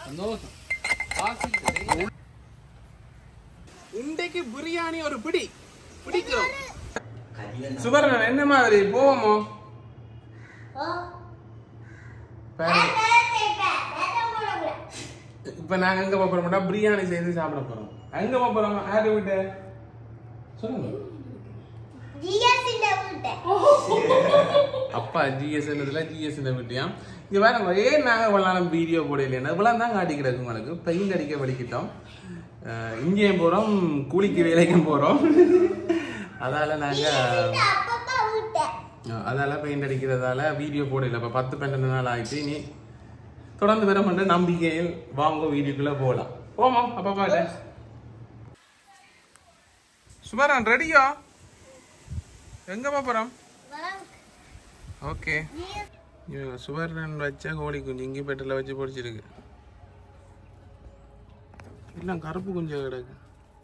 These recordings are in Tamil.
சந்தோஷம் ஆசை இன்றைக்கு பிரியாணி ஒரு பிடி பிடிக்கிறோம் சுபர்ணன் என்ன மாதிரி போவோமோ பாரு. இப்ப நாங்க எங்க போக போறோம்னா பிரியாணி செய்து சாப்பிட போறோம் எங்க போக போறோம் யாரு வீட்டு சொல்லுங்க அப்பா ஜிஎஸ் என்னதுல ஜிஎஸ் இந்த வீட்டையாம் இங்க வேற ஏன் நாங்க இவ்வளவு வீடியோ போடல இவ்வளவு தான் காட்டி கிடக்கு உங்களுக்கு பெயிண்ட் அடிக்க வலிக்கிட்டோம் அஹ் இங்கேயும் போறோம் கூலிக்கு வேலைக்கும் போறோம் அதால நாங்க அஹ் அதால பெயிண்ட் அடிக்கிறதால வீடியோ போடல இப்ப பத்து பன்னெண்டு நாள் ஆயிடுச்சு இனி தொடர்ந்து வர மாட்ட நம்பிக்கையில் வாங்க வீடியோக்குள்ள போகலாம் போமா அப்பா பாட்ட சுபரன் ரெடியா எங்க போறோம் ஓகே சுவர்ணன் வச்ச கோழி குஞ்சு இங்கே பெட்டில் வச்சு பொடிச்சிருக்கு எல்லாம் கருப்பு குஞ்சு கிடக்கு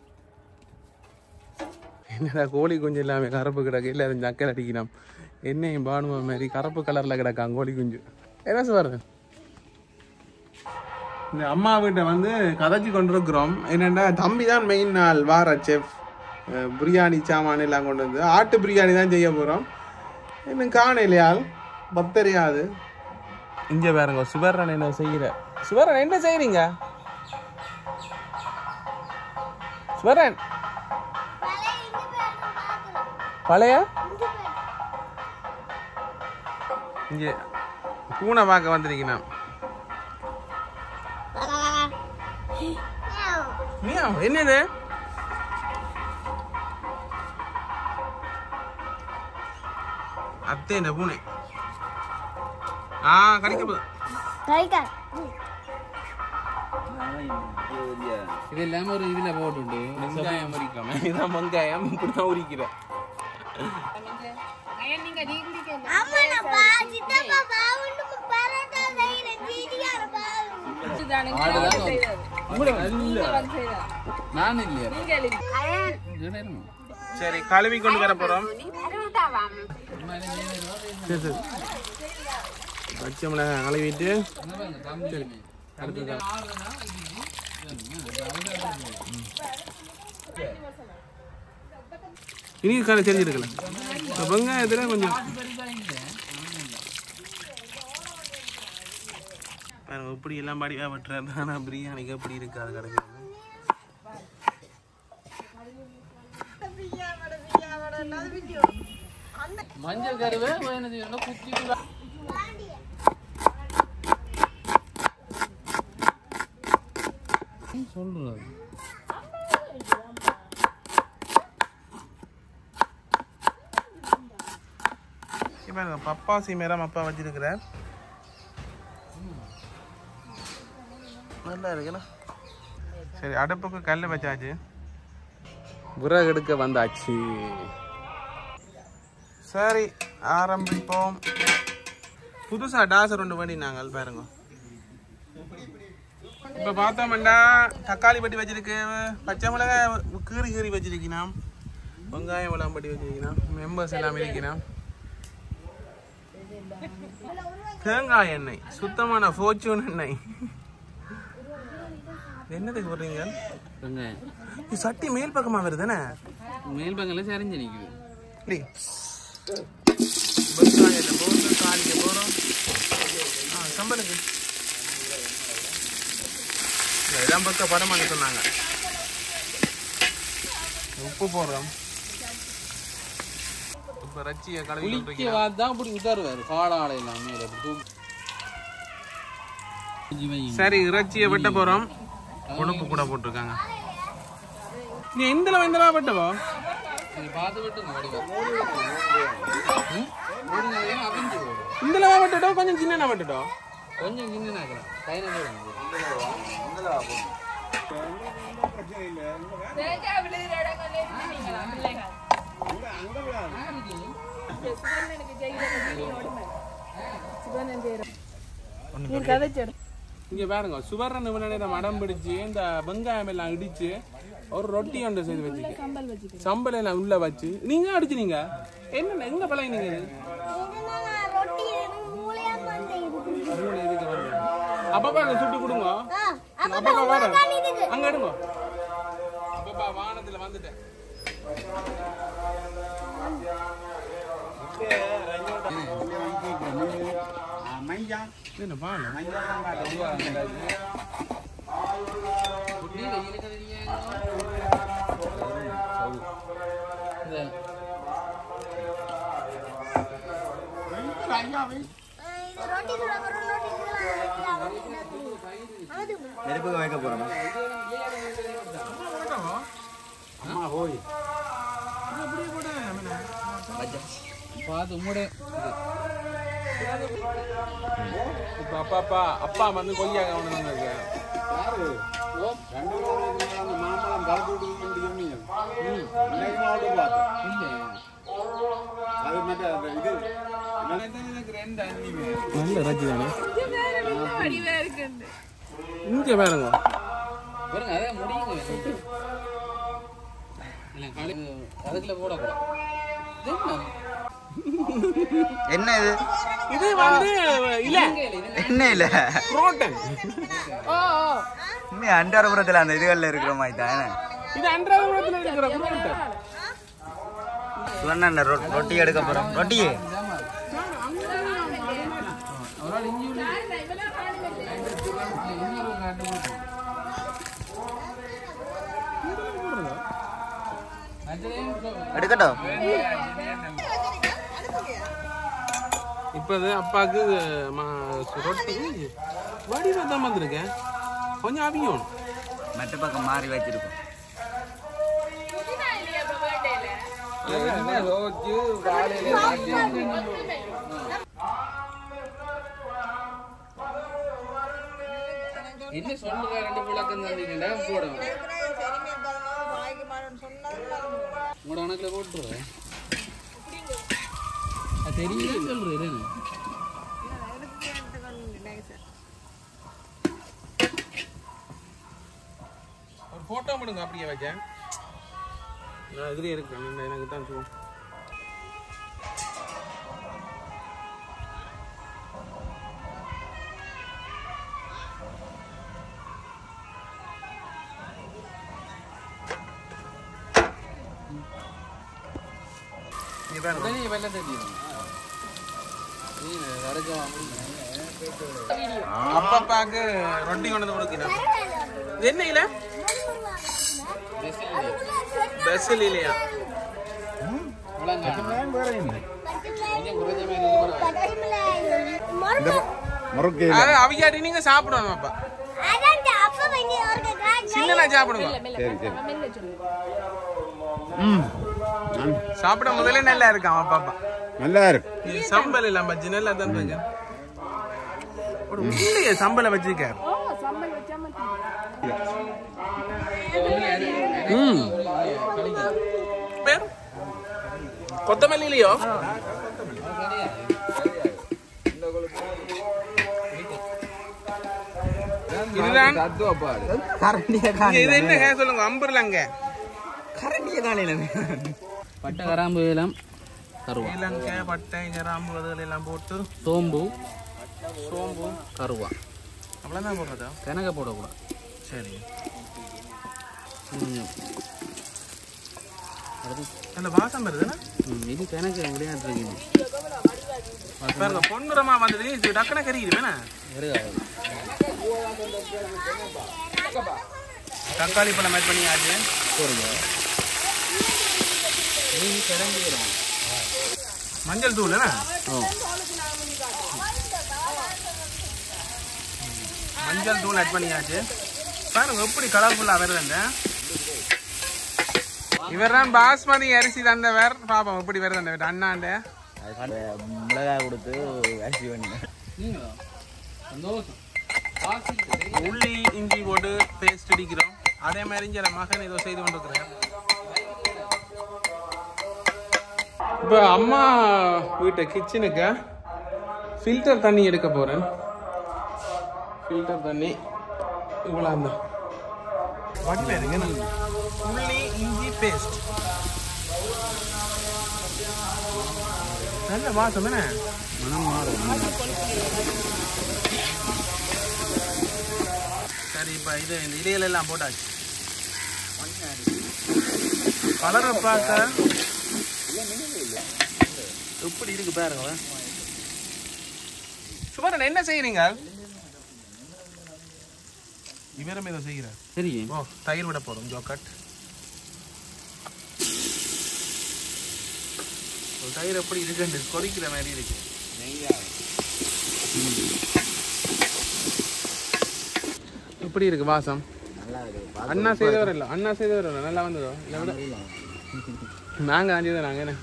என்னடா கோழி குஞ்சு எல்லாமே கருப்பு கிடக்கு எல்லாரும் நக்கல் அடிக்கணும் என்னையும் பானுவா மாதிரி கருப்பு கலர்ல கிடக்கான் கோழி குஞ்சு என்ன சுவர்ணன் இந்த அம்மா வீட்டை வந்து கதைச்சு கொண்டிருக்கிறோம் என்னென்னா தம்பி தான் மெயின் நாள் வார செஃப் பிரியாணி சாமான் எல்லாம் கொண்டு வந்து ஆட்டு பிரியாணி தான் செய்ய போகிறோம் இன்னும் காணலையால் பத்தறியாது இங்கே பாருங்க சுபர்ணன் என்ன செய்கிற சுபர்ணன் என்ன செய்றீங்க சுபர்ணன் பழைய இங்கே பூனை பார்க்க வந்திருக்கேன் மியாவ் என்னது அத்தை என்ன பூனை ஆ கடிக்க போகுது இது இல்லாம ஒரு இதுல போட்டுண்டு வெங்காயம் உரிக்காம இதான் வெங்காயம் இப்படிதான் உரிக்கிறேன் நான் இல்லையா இங்கே இருங்க. சரி கழுவி கொண்டு வர போறோம் சரி சரி பச்சை மிளகாய் கழுவிட்டு சரி அடுத்தது இனி கரை தெரிஞ்சிருக்கல இந்த வெங்காயத்துல கொஞ்சம் பாருங்க இப்படி எல்லாம் படிவா வெட்டுறாரு ஆனால் பிரியாணிக்கு எப்படி இருக்காது கிடைக்கிறது மஞ்சள் கருவே என்ன செய்யணும் குத்தி சொல்றது இப்போ பப்பாசி மரம் அப்பா வச்சிருக்கிறார் நல்லா இருக்குண்ணா சரி அடுப்புக்கு கல் வச்சாச்சு விறகு எடுக்க வந்தாச்சு சரி ஆரம்பிப்போம் புதுசா டாசர் ஒன்று பண்ணி நாங்கள் பாருங்க இப்போ பார்த்தோம்டா தக்காளி பட்டி வச்சிருக்கு பச்சை மிளகாய் கீறி கீறி வச்சிருக்கணும் வெங்காயம் எல்லாம் பட்டி வச்சிருக்கணும் மெம்பர்ஸ் எல்லாம் இருக்கணும் தேங்காய் எண்ணெய் சுத்தமான ஃபோர்ச்சூன் எண்ணெய் இது என்னதுக்கு போடுறீங்க வெங்காயம் இது சட்டி மேல் பக்கமா வருதுதானே மேல் பங்கல சரிஞ்சு நிக்குது இப்படி வெங்காயத்தை போட்டு தாளிக்க போகிறோம் ஆ சம்பளுக்கு இல்ல, இதான் பக்க பரமான்னு சொன்னாங்க உப்பு போடுறோம் இப்போ ரச்சியை கலவி குளிக்க கொண்டிருக்கிறோம். வாதான் அப்படி உதருவாரு காடாடை எல்லாம் மேல அப்படி தூக்கி கொஞ்சம் வையுங்க. சரி இறைச்சியை வெட்ட போறோம் கொழுப்பு கூட போட்டிருக்காங்க நீ எந்தளவு எந்தளவு வெட்டவோ நீங்க பார்த்து விட்டுங்க வடிவா. ம்? விடுங்க, விடுங்க, அவிஞ்சு போகும். இந்தளவா வெட்டட்டும் கொஞ்சம் சின்ன வெட்டட்டும் கொஞ்சம் கிண்ணு ஆக்கலாம் கையில போடுங்க இங்க பாருங்க சுவர்ண நேரம் மடம் பிடிச்சு இந்த வெங்காயம் எல்லாம் இடிச்சு ஒரு ரொட்டி ஒன்று செய்து வச்சுக்க சம்பல் எல்லாம் உள்ள வச்சு நீங்க அடிச்சுனீங்க என்ன எங்க பழகினீங்க இது? மூணு இதுக்கு வந்து அப்பப்பா அங்க சுட்டு கொடுங்க எடுங்க அப்பப்பா வர அங்க எடுங்க அப்பப்பா வானத்துல வந்துட்டேன் என்ன பால புள்ளி வெயிலுக்கு தெரியாங்க. இந்த நெருப்புக்கு வைக்க போறோம் அம்மா போய் பார்த்து உம்மோட இது. இப்ப அப்பா அப்பா அப்பா வந்து கொய்யாக கொண்டு வந்திருக்க ஓ, ரெண்டு பேரும் மாம்பழம் பழுத்து விடுங்கன்னு சொன்னீங்க இன்னைக்கு மாவட்டம் பார்த்தேன் இல்ல. அது மட்டும் அந்த இது எனக்கு ரெண்டு அன்னிமே நல்ல ரஜி தானே இங்க பாருங்க பாருங்க, அதான் முடியுங்க. இல்ல, காலி- அதுக்குள்ள போடக்கூடாது. இது என்ன? என்ன இது இது வந்து இல்ல இங்க இல்ல, இது என்ன இல்ல புரோட்டன் இன்னும் அண்டாரபுரத்துல அந்த இதுகள்ல இருக்கிற மாதிரி தானே இது அன்றாபுரத்துல இருக்கிற புரோட்டன் சொன்ன ரொட்டி எடுக்க போறோம் ரொட்டி இதாம்மா. ஒரு ஆள் இஞ்சி உள்ள இன்னொரு காட்டு போட்டு. அதுலயும் சொ- எடுக்கட்டும் இப்ப இது அப்பாக்கு ம- ரொட்டி வடிவா தான் வந்திருக்கேன் கொஞ்சம் அவியும் மற்ற பக்கம் மாறி வச்சிருக்கோம் என்ன சொல்லுங்க ரெண்டு விளக்கம் தந்தீங்கன்னா போடுவேன் உங்களோட கணக்குல போட்டுருவேன் அது தெரியல சொல்றேன் ஒரு போட்டோ எடுங்க அப்படியே வைக்க நான் இதுலயே இருக்கேன் இந்த எனக்கு தான் சுகம் இங்க பாருங்க உடனே வெள்ளம் தெரியும் நீ வரைக்கும் அப்பப்பாக்கு ரொட்டி கொண்டு வந்து கொடுக்கணும் இது என்ன இல்ல பெசல் இல்லையா கொஞ்சம் குறைஞ்ச மாதிரி முறுக்கு அது அவிகாட்டி நீங்க சாப்பிடணும் அப்பா சின்னனா சாப்பிடுங்க சரி சரி ம் சாப்பிட முதல்ல நல்லா இருக்கான் அப்பாப்பா நல்லா இருக்கு இது சம்பல் இல்லாம பஜ்ஜி நல்லா தான் இருக்கு ஒரு உள்ளே சம்பளை வச்சிருக்காரு ம் பேர் கொத்தமல்லி இல்லையோ இதுதான் கரண்டிய இங்க இது என்ன சொல்லுங்க அம்பர்லங்க கரண்டிய காலையில பட்டை கராம்பு வேலம் கருவா இலங்கை பட்டை கிராம்பு அதுகள் எல்லாம் போட்டு சோம்பு சோம்பு கருவா அவ்வளோதான் போடுறதா கணக்க போடக்கூடாது சரி கொஞ்சம் நல்ல வாசம் வருதுன்னா ம், இது கணக்கு விளையாட்டுருக்கீங்க பாருங்க பொன்னுரமா வந்தது இது டக்குன கறிக்குது வேணா தக்காளி பழம் ஆட் பண்ணியாச்சு மீன் கிடங்கு வரும் மஞ்சள் தூள் என்ன ஓ மஞ்சள் தூள் ஆட் பண்ணியாச்சு பாருங்க எப்படி கலர்ஃபுல்லாக வருது அந்த இவர் தான் பாஸ்மதி அரிசி தந்தவர் பாப்போம் எப்படி வருது அந்த அண்ணாண்ட மிளகாய் கொடுத்து அரிசி பண்ணி நீங்களா சந்தோஷம் காசு இல்லை, தெரியுமா? உள்ளி இஞ்சி போட்டு பேஸ்ட் அடிக்கிறோம் அதே மாதிரி இங்கே மகன் ஏதோ செய்து கொண்டிருக்கிறேன் இப்போ அம்மா வீட்டு கிச்சனுக்கு ஃபில்டர் தண்ணி எடுக்க போகிறேன் ஃபில்டர் தண்ணி இவ்வளோ அந்த வடிவில் இருங்க உள்ளி இஞ்சி பேஸ்ட் நல்ல வாசம் என்ன மனம் மாறும் சரி இப்போ இது இந்த இலையில எல்லாம் போட்டாச்சு கலரை பார்க்க எப்படி இருக்கு பாருங்க சுபரன் என்ன செய்யறீங்க இவரும் ஏதோ செய்யற சரி ஓ தயிர் விட போறோம் ஜோக்கட் ஒரு தயிர் எப்படி இருக்கு கொதிக்கிற மாதிரி இருக்கு எப்படி இருக்கு வாசம் அண்ணா செய்தவர் இல்ல அண்ணா செய்தவர் இல்ல நல்லா வந்ததோ இல்ல விட நாங்க அஞ்சு நாங்க என்ன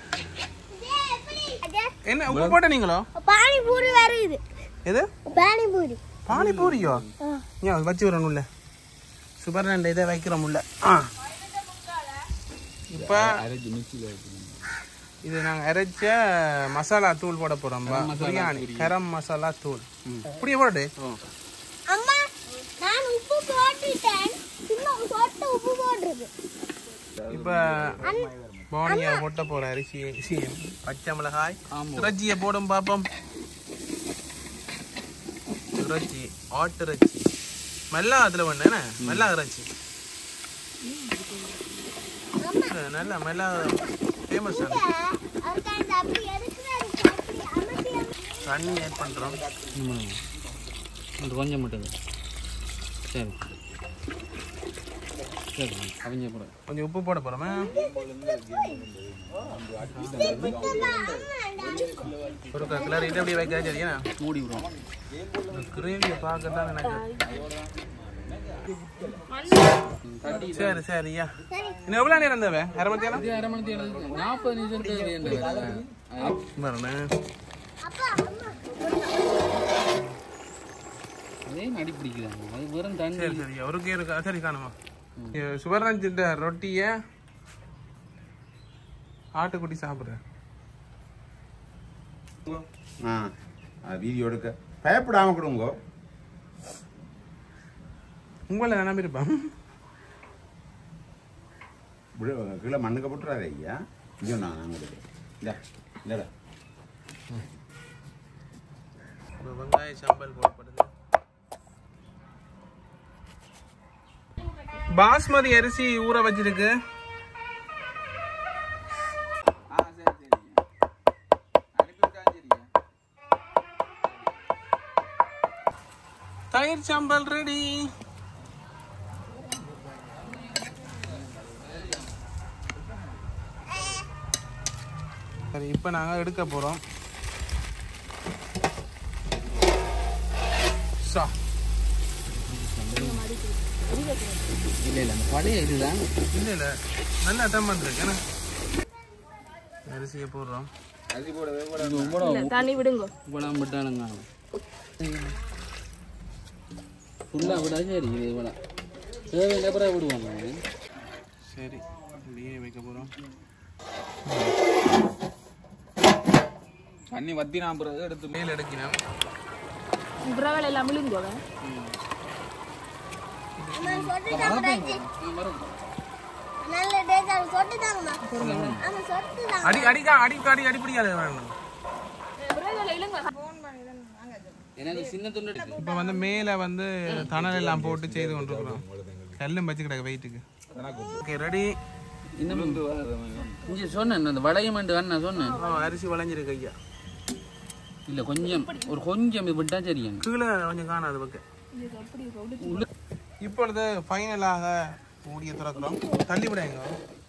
என்ன உப்பு போட்ட நீங்களோ பானிபூரி வேற இது எது பானிபூரி பானிபூரியோ ஏன் வச்சு வரணும் உள்ள சுபர் ரெண்டு இதை வைக்கிறோம் உள்ள ஆ இப்போ இது நாங்கள் அரைச்ச மசாலா தூள் போட போகிறோம் பிரியாணி கரம் மசாலா தூள் இப்படியே போட்டு அம்மா நான் உப்பு போட்டுட்டேன் சும்மா சொட்டு உப்பு போடுறது இப்போ போனியா போட்ட போகிற அரிசி அரிசி பச்சை மிளகாய் இறைச்சியை போடும் பார்ப்போம் இறைச்சி ஆட்டு இறைச்சி மெல்லா அதில் ஒன்று என்ன மெல்லா இறைச்சி நல்லா மெல்லா ஃபேமஸ் தானே அதுக்காக அப்படி எதுக்குறாரு அப்படி அமைதி தண்ணி ஆட் பண்ணுறோம் இது கொஞ்சம் மட்டும் சரி சரி அவங்க கூட கொஞ்சம் உப்பு போட போகிறோமே ஒரு கிளறி இது அப்படியே வைக்க சரியா மூடி விடுவோம் கிரேவியை பார்க்க தான் எனக்கு சரி சரியா இன்னும் எவ்வளோ நேரம் தேவை அரை மணி நேரம் இது அரை மணி நேரம் நாற்பது நிமிஷம் வரணும் அப்பா அம்மா அதே நடி பிடிக்கிறாங்க அது வெறும் தண்ணி சரி சரி அவருக்கே இருக்கா சரி காணுமா சுவர்ணஞ்சிட்ட ரொட்டியை ஆட்டுக்குட்டி சாப்பிட்றேன் ஆ வீடியோ எடுக்க பயப்படாம கொடுங்க உங்களை நம்பியிருப்பேன் விழு- கீழே மண்ணுக்கு போட்டுறாரு ஐயா இங்கே நான் நாங்கள் இந்த இல்லடா ஒரு வெங்காய சாம்பல் போடப்படுது பாஸ்மதி அரிசி ஊற வச்சிருக்கு தயிர் சாம்பல் ரெடி சரி இப்போ நாங்கள் எடுக்க போகிறோம் சா இல்லை இல்லை அந்த பழைய இதுதான் இல்லை இல்லை நல்ல அட்டம் இருக்கு என்ன அரிசியை போடுறோம் தண்ணி விடுங்க இவ்வளோ விட்டாலுங்க ஃபுல்லாக விடா சரி இது இவ்வளோ தேவையில்லை அப்புறம் விடுவாங்க சரி அப்படியே வைக்க போகிறோம் தண்ணி வத்தி நான் பிறகு எடுத்து மேல் எடுக்கணும் புறவேல எல்லாம் விழுங்க அம்மா சொட்டு தாங்க நல்ல டேஸ்ட் அது சொட்டு தாங்கம்மா ஆமா சொட்டு தாங்க அடி அடிக்கா அடிக்க அடி அடிப்படியாது வேணும் புறவேல இழுங்க எனக்கு சின்ன துண்டு இருக்கு இப்போ வந்து மேலே வந்து தணல் எல்லாம் போட்டு செய்து கொண்டிருக்கிறோம் கல்லும் வச்சு கிடக்கு வெயிட்டுக்கு ஓகே ரெடி இன்னும் இங்கே சொன்னேன் அந்த வளையம் வேண்டாம் நான் சொன்னேன் அரிசி வளைஞ்சிருக்கு ஐயா இல்லை கொஞ்சம் ஒரு கொஞ்சம் இது விட்டா சரியா கீழே கொஞ்சம் காணாது பக்கம் இப்பொழுது ஃபைனலாக மூடிய திறக்கிறோம் தள்ளி விடாங்க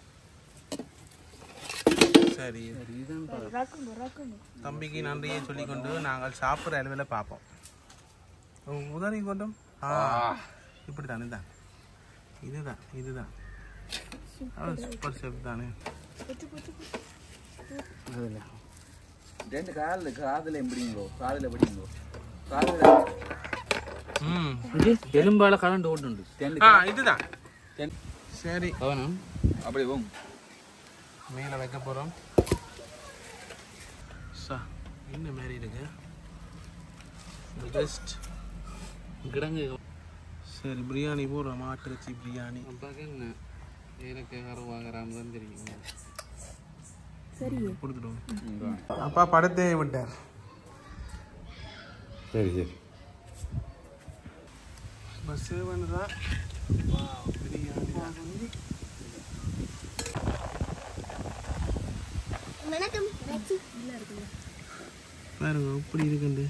சரி தம்பிக்கு நன்றியை சொல்லிக்கொண்டு நாங்கள் சாப்பிட்ற அளவில் பார்ப்போம் உ- உதவி கொண்டும் ஆ இப்படி தானே தான் இதுதான் இதுதான் சூப்பர் ஷெஃப் தானே ரெண்டு காலில் காதில் எப்படிங்களோ காதில் எப்படிங்களோ காதில் ம் எலும்பால கலண்டு ஓட்டுண்டு ஆ இதுதான் சரி கவனம் அப்படி போங்க மேலே வைக்க போகிறோம் சா என்ன மாதிரி இருக்கு பெஸ்ட் கிடங்கு சரி பிரியாணி போடுறோம் மாட்டிறைச்சி பிரியாணி அப்பாக்கு என்ன எனக்கு கருவாகிறான்னு தான் தெரியும் கொடுத்துடுவோம் அப்பா படத்தை விட்டார் சரி சரி பஸ் பண்ணுறா வணக்கம் ரச்சி பாருங்க இப்படி இருக்குண்டு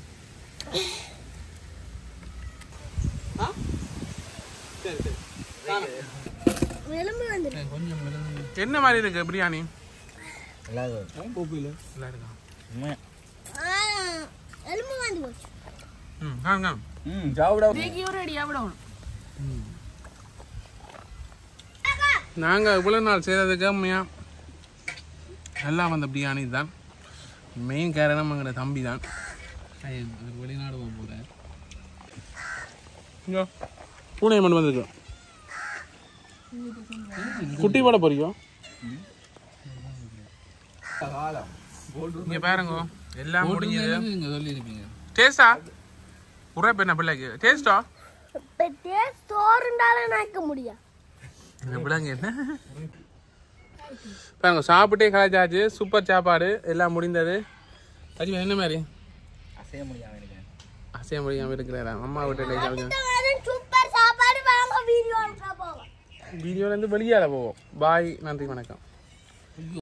எலும்பு வந்துடும் கொஞ்சம் மிளகு. என்ன மாதிரி இருக்கு பிரியாணி நல்லா இருக்கு. நல்லா இருக்கா எலும்பு வந்து போச்சு ம் காணும் காணும் ம் சாப்பிட தேக்கி ஒரு அடி விடணும் நாங்கள் இவ்வளோ நாள் செய்ததுக்கு உண்மையாக நல்லா வந்த பிரியாணி தான் மெயின் காரணம் எங்களோட தம்பி தான் ஐய, இவர் வெளிநாடு போக போகிறேன் இங்கோ பூனை மட்டும் வந்திருக்கு குட்டி போட போறீங்க இங்க பாருங்க எல்லாம் முடிஞ்சது நீங்க சொல்லியிருப்பீங்க டேஸ்டா உரைப்பு என்ன பிள்ளைக்கு டேஸ்டா பெட்டே சோறுண்டால நினைக்க முடியும் இந்த பிள்ளைங்க என்ன பாருங்க சாப்பிட்டே கலாச்சாச்சு சூப்பர் சாப்பாடு எல்லாம் முடிந்தது அஜி என்ன மாதிரி அசைய முடியாம இருக்கேன் அசைய முடியாம இருக்கிறாரா அம்மா விட்டு சூப்பர் சாப்பாடு வாங்க வீடியோ போவோம் வீடியோலேருந்து வெளியால போவோம் பாய் நன்றி வணக்கம்